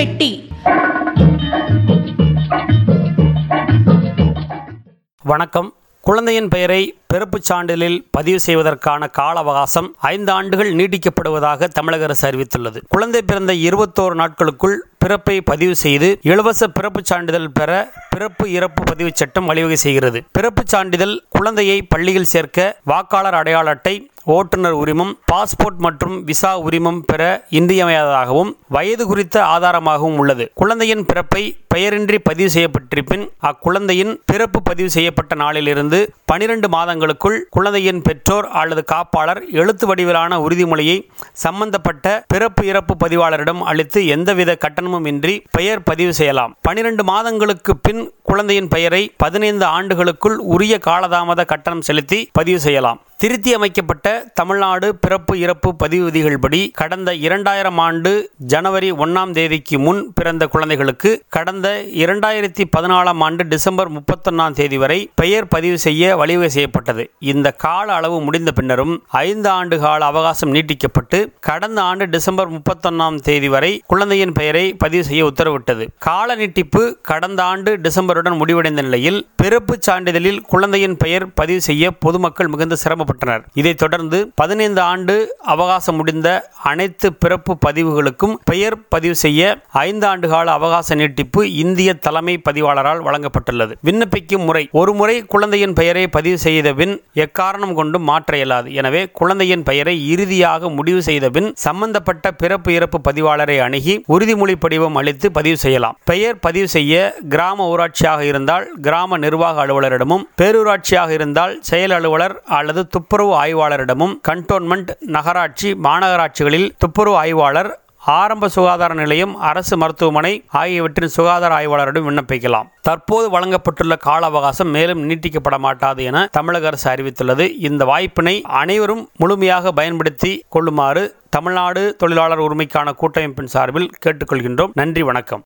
பெட்டி வணக்கம் குழந்தையின் பெயரை பிறப்புச் சான்றிதழில் பதிவு செய்வதற்கான கால அவகாசம் ஐந்து ஆண்டுகள் நீட்டிக்கப்படுவதாக தமிழக அரசு அறிவித்துள்ளது குழந்தை பிறந்த இருபத்தோரு நாட்களுக்குள் பிறப்பை பதிவு செய்து இலவச பிறப்புச் சான்றிதழ் பெற பிறப்பு இறப்பு பதிவு சட்டம் வழிவகை செய்கிறது பிறப்புச் சான்றிதழ் குழந்தையை பள்ளியில் சேர்க்க வாக்காளர் அடையாள அட்டை ஓட்டுநர் உரிமம் பாஸ்போர்ட் மற்றும் விசா உரிமம் பெற இன்றியமையாததாகவும் வயது குறித்த ஆதாரமாகவும் உள்ளது குழந்தையின் பிறப்பை பெயரின்றி பதிவு செய்யப்பட்டிருப்பின் அக்குழந்தையின் பிறப்பு பதிவு செய்யப்பட்ட நாளிலிருந்து பனிரெண்டு மாதங்களுக்குள் குழந்தையின் பெற்றோர் அல்லது காப்பாளர் எழுத்து வடிவிலான உறுதிமொழியை சம்பந்தப்பட்ட பிறப்பு இறப்பு பதிவாளரிடம் அளித்து எந்தவித கட்டணமும் இன்றி பெயர் பதிவு செய்யலாம் பனிரெண்டு மாதங்களுக்கு பின் குழந்தையின் பெயரை பதினைந்து ஆண்டுகளுக்குள் உரிய காலதாமத கட்டணம் செலுத்தி பதிவு செய்யலாம் திருத்தி அமைக்கப்பட்ட தமிழ்நாடு பிறப்பு இறப்பு பதிவு விதிகள்படி கடந்த இரண்டாயிரம் ஆண்டு ஜனவரி ஒன்றாம் தேதிக்கு முன் பிறந்த குழந்தைகளுக்கு கடந்த இரண்டாயிரத்தி பதினாலாம் ஆண்டு டிசம்பர் முப்பத்தொன்னாம் தேதி வரை பெயர் பதிவு செய்ய வழிவகை செய்யப்பட்டது இந்த கால அளவு முடிந்த பின்னரும் ஐந்து ஆண்டு கால அவகாசம் நீட்டிக்கப்பட்டு கடந்த ஆண்டு டிசம்பர் முப்பத்தொன்னாம் தேதி வரை குழந்தையின் பெயரை பதிவு செய்ய உத்தரவிட்டது கால நீட்டிப்பு கடந்த ஆண்டு டிசம்பருடன் முடிவடைந்த நிலையில் பிறப்புச் சான்றிதழில் குழந்தையின் பெயர் பதிவு செய்ய பொதுமக்கள் மிகுந்த சிரமப்பட்டனர் இதைத் தொடர்ந்து பதினைந்து ஆண்டு அவகாசம் முடிந்த அனைத்து பிறப்பு பதிவுகளுக்கும் பெயர் பதிவு செய்ய ஐந்து ஆண்டு கால அவகாச நீட்டிப்பு இந்திய தலைமை பதிவாளரால் வழங்கப்பட்டுள்ளது விண்ணப்பிக்கும் முறை ஒரு முறை குழந்தையின் பெயரை பதிவு செய்த பின் எக்காரணம் கொண்டும் மாற்ற இயலாது எனவே குழந்தையின் பெயரை இறுதியாக முடிவு செய்த பின் சம்பந்தப்பட்ட பிறப்பு இறப்பு பதிவாளரை அணுகி உறுதிமொழி படிவம் அளித்து பதிவு செய்யலாம் பெயர் பதிவு செய்ய கிராம ஊராட்சியாக இருந்தால் கிராம நிர்வாக அலுவலரிடமும் பேரூராட்சியாக இருந்தால் செயல் அலுவலர் அல்லது துப்புரவு ஆய்வாளரிடமும் கண்டோன்மெண்ட் நகராட்சி மாநகராட்சிகளில் துப்புரவு ஆய்வாளர் ஆரம்ப சுகாதார நிலையம் அரசு மருத்துவமனை ஆகியவற்றின் சுகாதார ஆய்வாளரிடம் விண்ணப்பிக்கலாம் தற்போது வழங்கப்பட்டுள்ள கால அவகாசம் மேலும் நீட்டிக்கப்பட மாட்டாது என தமிழக அரசு அறிவித்துள்ளது இந்த வாய்ப்பினை அனைவரும் முழுமையாக பயன்படுத்தி கொள்ளுமாறு தமிழ்நாடு தொழிலாளர் உரிமைக்கான கூட்டமைப்பின் சார்பில் கேட்டுக்கொள்கின்றோம் நன்றி வணக்கம்